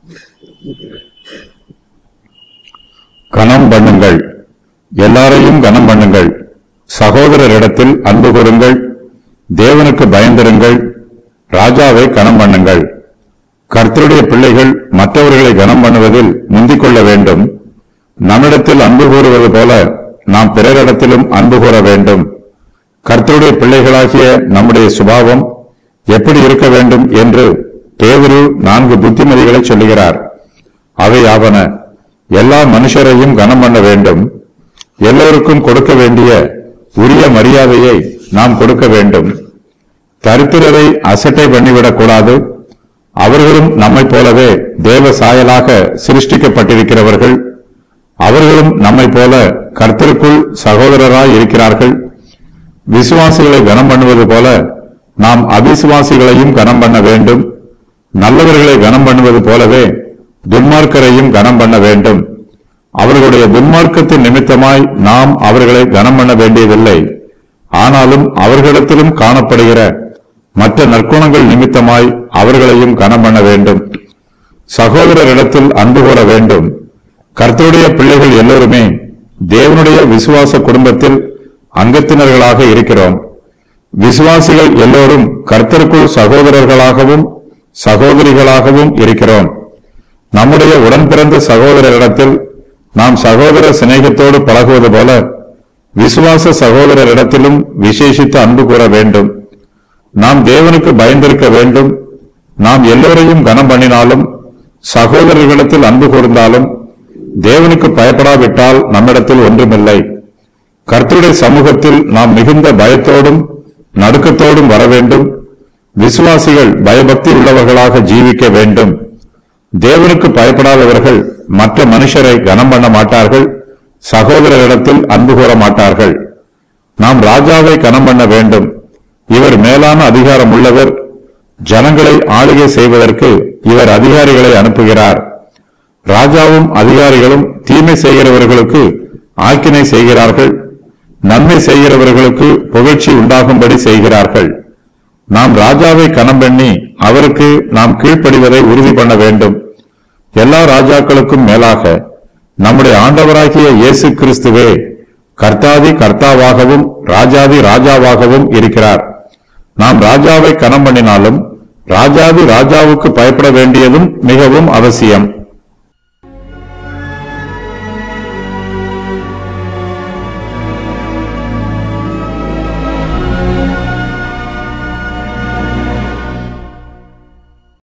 கனம் பண்ணுங்கள் எல்லாரையும் கனம் பண்ணுங்கள் சகோதரரிடத்தில் அன்பு கூறுங்கள் தேவனுக்கு பயந்திருங்கள் ராஜாவை கனம் பண்ணுங்கள் கர்த்தருடைய பிள்ளைகள் மற்றவர்களை கனம் பண்ணுவதில் முந்திக் கொள்ள வேண்டும் நம்மிடத்தில் அன்பு கூறுவது போல நாம் பிறரிடத்திலும் அன்பு கூற வேண்டும் கர்த்தருடைய பிள்ளைகளாகிய நம்முடைய சுபாவம் எப்படி இருக்க வேண்டும் என்று பேதுரு நான்கு புத்திமதிகளை சொல்லுகிறார் அவை ஆவன எல்லா மனுஷரையும் கனம் பண்ண வேண்டும் எல்லோருக்கும் கொடுக்க வேண்டிய உரிய மரியாதையை நாம் கொடுக்க வேண்டும் தரித்திரரை அசட்டை பண்ணிவிடக் கூடாது அவர்களும் நம்மைப் போலவே தேவ சாயலாக சிருஷ்டிக்கப்பட்டிருக்கிறவர்கள் அவர்களும் நம்மைப் போல கர்த்தருக்குள் சகோதரராய் இருக்கிறார்கள் விசுவாசிகளை கனம் பண்ணுவது போல நாம் அவிசுவாசிகளையும் கனம் பண்ண வேண்டும் நல்லவர்களை கனம் பண்ணுவது போலவே துன்மார்க்கரையும் கனம் பண்ண வேண்டும் அவர்களுடைய துன்மார்க்கத்தின் நிமித்தமாய் நாம் அவர்களை கனம் பண்ண வேண்டியதில்லை ஆனாலும் அவர்களிடத்திலும் காணப்படுகிற மற்ற நற்குணங்கள் நிமித்தமாய் அவர்களையும் கனம் பண்ண வேண்டும் சகோதரரிடத்தில் அன்பு கூற வேண்டும் கர்த்தருடைய பிள்ளைகள் எல்லோருமே தேவனுடைய விசுவாச குடும்பத்தில் அங்கத்தினர்களாக இருக்கிறோம் விசுவாசிகள் எல்லோரும் கர்த்தருக்குள் சகோதரர்களாகவும் சகோதரிகளாகவும் இருக்கிறோம் நம்முடைய உடன் பிறந்த சகோதரரிடத்தில் நாம் சகோதர சிநேகத்தோடு பழகுவது போல விசுவாச சகோதரரிடத்திலும் விசேஷித்து அன்பு கூற வேண்டும் நாம் தேவனுக்கு பயந்திருக்க வேண்டும் நாம் எல்லோரையும் கனம் பண்ணினாலும் சகோதரர்களிடத்தில் அன்பு கூர்ந்தாலும் தேவனுக்கு பயப்படாவிட்டால் நம்மிடத்தில் ஒன்றுமில்லை கர்த்தருடைய சமூகத்தில் நாம் மிகுந்த பயத்தோடும் நடுக்கத்தோடும் வர வேண்டும் விசுவாசிகள் பயபக்தி உள்ளவர்களாக ஜீவிக்க வேண்டும் தேவனுக்கு பயப்படாதவர்கள் மற்ற மனுஷரை கனம் பண்ண மாட்டார்கள் சகோதரரிடத்தில் அன்பு கூற மாட்டார்கள் நாம் ராஜாவை கனம் பண்ண வேண்டும் இவர் மேலான அதிகாரம் உள்ளவர் ஜனங்களை ஆளுகை செய்வதற்கு இவர் அதிகாரிகளை அனுப்புகிறார் ராஜாவும் அதிகாரிகளும் தீமை செய்கிறவர்களுக்கு ஆக்கினை செய்கிறார்கள் நன்மை செய்கிறவர்களுக்கு புகழ்ச்சி உண்டாகும்படி செய்கிறார்கள் நாம் ராஜாவை கனம் பண்ணி அவருக்கு நாம் கீழ்ப்படிவதை உறுதி பண்ண வேண்டும் எல்லா ராஜாக்களுக்கும் மேலாக நம்முடைய ஆண்டவராகிய இயேசு கிறிஸ்துவே கர்த்தாதி கர்த்தாவாகவும் ராஜாதி ராஜாவாகவும் இருக்கிறார் நாம் ராஜாவை கனம் பண்ணினாலும் ராஜாதி ராஜாவுக்கு பயப்பட வேண்டியதும் மிகவும் அவசியம்